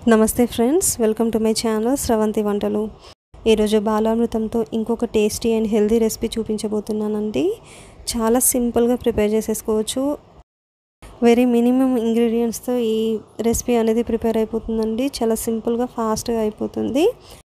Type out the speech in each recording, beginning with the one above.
నమస్తే friends welcome to my channel Sravanthi వంటలు ఈరోజు బాలామృతంతో ఇంకొక టేస్టీ అండ్ హెల్దీ రెసిపీ చూపించబోతున్నానండి చాలా సింపుల్గా ప్రిపేర్ చేసేసుకోవచ్చు వెరీ మినిమం ఇంగ్రీడియంట్స్తో ఈ రెసిపీ అనేది ప్రిపేర్ అయిపోతుందండి చాలా సింపుల్గా ఫాస్ట్గా అయిపోతుంది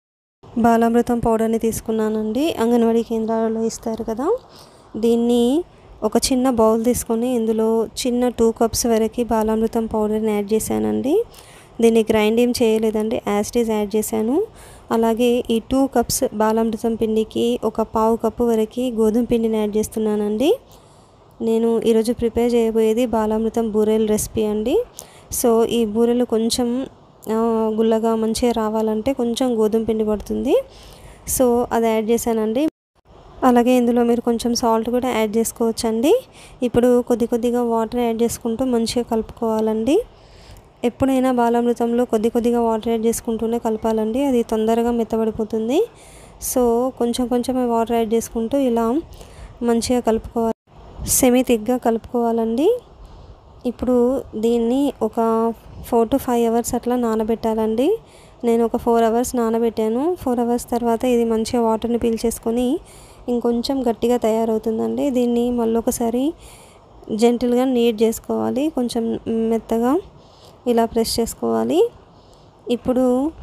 బాలామృతం పౌడర్ని తీసుకున్నానండి అంగన్వాడీ కేంద్రాలలో ఇస్తారు కదా దీన్ని ఒక చిన్న బౌల్ తీసుకొని ఇందులో చిన్న టూ కప్స్ వరకు బాలామృతం పౌడర్ని యాడ్ చేశానండి దీన్ని గ్రైండ్ ఏం చేయలేదండి యాస్టీస్ యాడ్ చేశాను అలాగే ఈ టూ కప్స్ బాలామృతం పిండికి ఒక పావు కప్పు వరకు గోధుమ పిండిని యాడ్ చేస్తున్నానండి నేను ఈరోజు ప్రిపేర్ చేయబోయేది బాలామృతం బూరెల రెసిపీ అండి సో ఈ బూరెలు కొంచెం గుల్లగా మంచిగా రావాలంటే కొంచెం గోధుమ పిండి పడుతుంది సో అది యాడ్ చేశానండి అలాగే ఇందులో మీరు కొంచెం సాల్ట్ కూడా యాడ్ చేసుకోవచ్చండి ఇప్పుడు కొద్ది కొద్దిగా వాటర్ యాడ్ చేసుకుంటూ మంచిగా కలుపుకోవాలండి ఎప్పుడైనా బాలామృతంలో కొద్ది కొద్దిగా వాటర్ యాడ్ చేసుకుంటూనే కలపాలండి అది తొందరగా మెత్తబడిపోతుంది సో కొంచెం కొంచెం వాటర్ యాడ్ చేసుకుంటూ ఇలా మంచిగా కలుపుకోవాలి సెమీ థిక్గా కలుపుకోవాలండి ఇప్పుడు దీన్ని ఒక ఫోర్ టు ఫైవ్ అవర్స్ అట్లా నానబెట్టాలండి నేను ఒక ఫోర్ అవర్స్ నానబెట్టాను ఫోర్ అవర్స్ తర్వాత ఇది మంచిగా వాటర్ని పీల్చేసుకొని ఇంకొంచెం గట్టిగా తయారవుతుందండి దీన్ని మళ్ళీ ఒకసారి జెంటిల్గా నీట్ చేసుకోవాలి కొంచెం మెత్తగా ఇలా ప్రెస్ చేసుకోవాలి ఇప్పుడు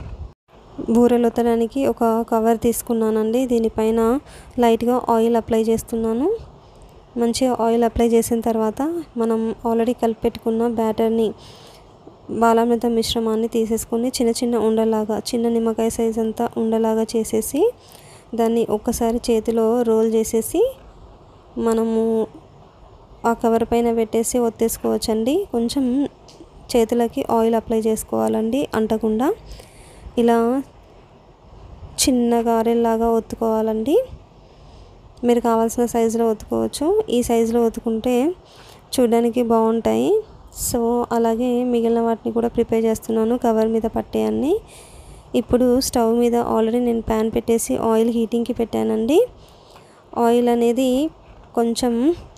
బూరెలు ఒత్తడానికి ఒక కవర్ తీసుకున్నానండి దీనిపైన లైట్గా ఆయిల్ అప్లై చేస్తున్నాను మంచిగా ఆయిల్ అప్లై చేసిన తర్వాత మనం ఆల్రెడీ కలిపెట్టుకున్న బ్యాటర్ని బాలామృతం మిశ్రమాన్ని తీసేసుకొని చిన్న చిన్న ఉండలాగా చిన్న నిమ్మకాయ సైజ్ అంతా ఉండలాగా చేసేసి దాన్ని ఒక్కసారి చేతిలో రోల్ చేసేసి మనము ఆ కవర్ పైన పెట్టేసి ఒత్తేసుకోవచ్చండి కొంచెం చేతులకి ఆయిల్ అప్లై చేసుకోవాలండి అంటకుండా ఇలా చిన్న గారెల్లాగా ఒత్తుకోవాలండి మీరు కావాల్సిన సైజులో ఒత్తుకోవచ్చు ఈ సైజులో ఒత్తుకుంటే చూడడానికి బాగుంటాయి సో అలాగే మిగిలిన వాటిని కూడా ప్రిపేర్ చేస్తున్నాను కవర్ మీద పట్టేయన్ని ఇప్పుడు స్టవ్ మీద ఆల్రెడీ నేను ప్యాన్ పెట్టేసి ఆయిల్ హీటింగ్కి పెట్టానండి ఆయిల్ అనేది కొంచెం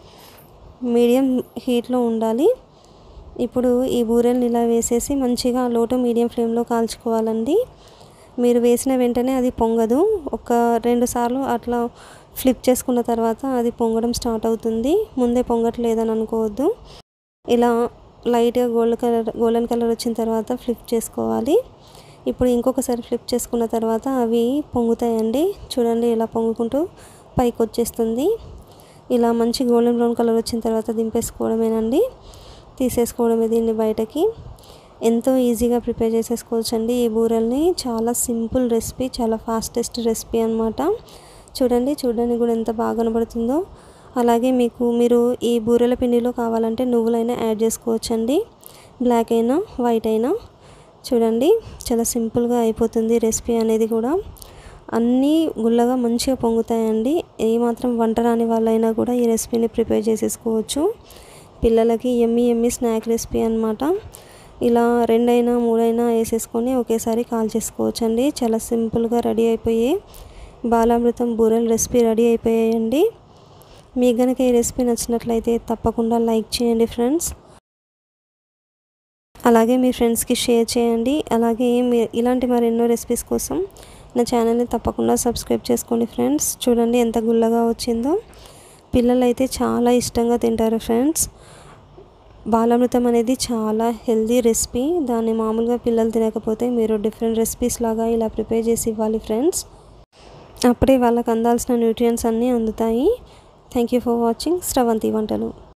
మీడియం హీట్లో ఉండాలి ఇప్పుడు ఈ బూరెల్ని ఇలా వేసేసి మంచిగా లో టు మీడియం ఫ్లేమ్లో కాల్చుకోవాలండి మీరు వేసిన వెంటనే అది పొంగదు ఒక రెండు సార్లు అట్లా ఫ్లిప్ చేసుకున్న తర్వాత అది పొంగడం స్టార్ట్ అవుతుంది ముందే పొంగట్లేదని అనుకోవద్దు ఇలా లైట్గా గోల్డ్ కలర్ గోల్డెన్ కలర్ వచ్చిన తర్వాత ఫ్లిప్ చేసుకోవాలి ఇప్పుడు ఇంకొకసారి ఫ్లిప్ చేసుకున్న తర్వాత అవి పొంగుతాయండి చూడండి ఇలా పొంగుకుంటూ పైకి వచ్చేస్తుంది ఇలా మంచి గోల్డెన్ బ్రౌన్ కలర్ వచ్చిన తర్వాత దింపేసుకోవడమేనండి తీసేసుకోవడమే దీన్ని బయటకి ఎంతో ఈజీగా ప్రిపేర్ చేసేసుకోవచ్చు అండి ఈ బూరెల్ని చాలా సింపుల్ రెసిపీ చాలా ఫాస్టెస్ట్ రెసిపీ అనమాట చూడండి చూడడానికి కూడా ఎంత బాగా కనబడుతుందో అలాగే మీకు మీరు ఈ బూరెల పిండిలో కావాలంటే నువ్వులైనా యాడ్ చేసుకోవచ్చండి బ్లాక్ అయినా వైట్ అయినా చూడండి చాలా సింపుల్గా అయిపోతుంది రెసిపీ అనేది కూడా అన్నీ గుల్లగా మంచిగా పొంగుతాయండి ఏమాత్రం వంట రాని వాళ్ళైనా కూడా ఈ రెసిపీని ప్రిపేర్ చేసేసుకోవచ్చు పిల్లలకి ఎమ్మి ఎమ్మి స్నాక్ రెసిపీ అనమాట ఇలా రెండైనా మూడైనా వేసేసుకొని ఒకేసారి కాల్ చేసుకోవచ్చు అండి చాలా సింపుల్గా రెడీ అయిపోయి బాలామృతం బూరెల రెసిపీ రెడీ అయిపోయాయండి మీకు కనుక ఈ రెసిపీ నచ్చినట్లయితే తప్పకుండా లైక్ చేయండి ఫ్రెండ్స్ అలాగే మీ ఫ్రెండ్స్కి షేర్ చేయండి అలాగే మీ ఇలాంటి మరెన్నో రెసిపీస్ కోసం నా ఛానల్ని తప్పకుండా సబ్స్క్రైబ్ చేసుకోండి ఫ్రెండ్స్ చూడండి ఎంత గుల్లగా వచ్చిందో పిల్లలు అయితే చాలా ఇష్టంగా తింటారు ఫ్రెండ్స్ బాలామృతం అనేది చాలా హెల్దీ రెసిపీ దాన్ని మామూలుగా పిల్లలు తినకపోతే మీరు డిఫరెంట్ రెసిపీస్ లాగా ఇలా ప్రిపేర్ చేసి ఇవ్వాలి ఫ్రెండ్స్ అప్పుడే వాళ్ళకి అందాల్సిన న్యూట్రియంట్స్ అన్నీ అందుతాయి thank you for watching Sravanthi వంటలు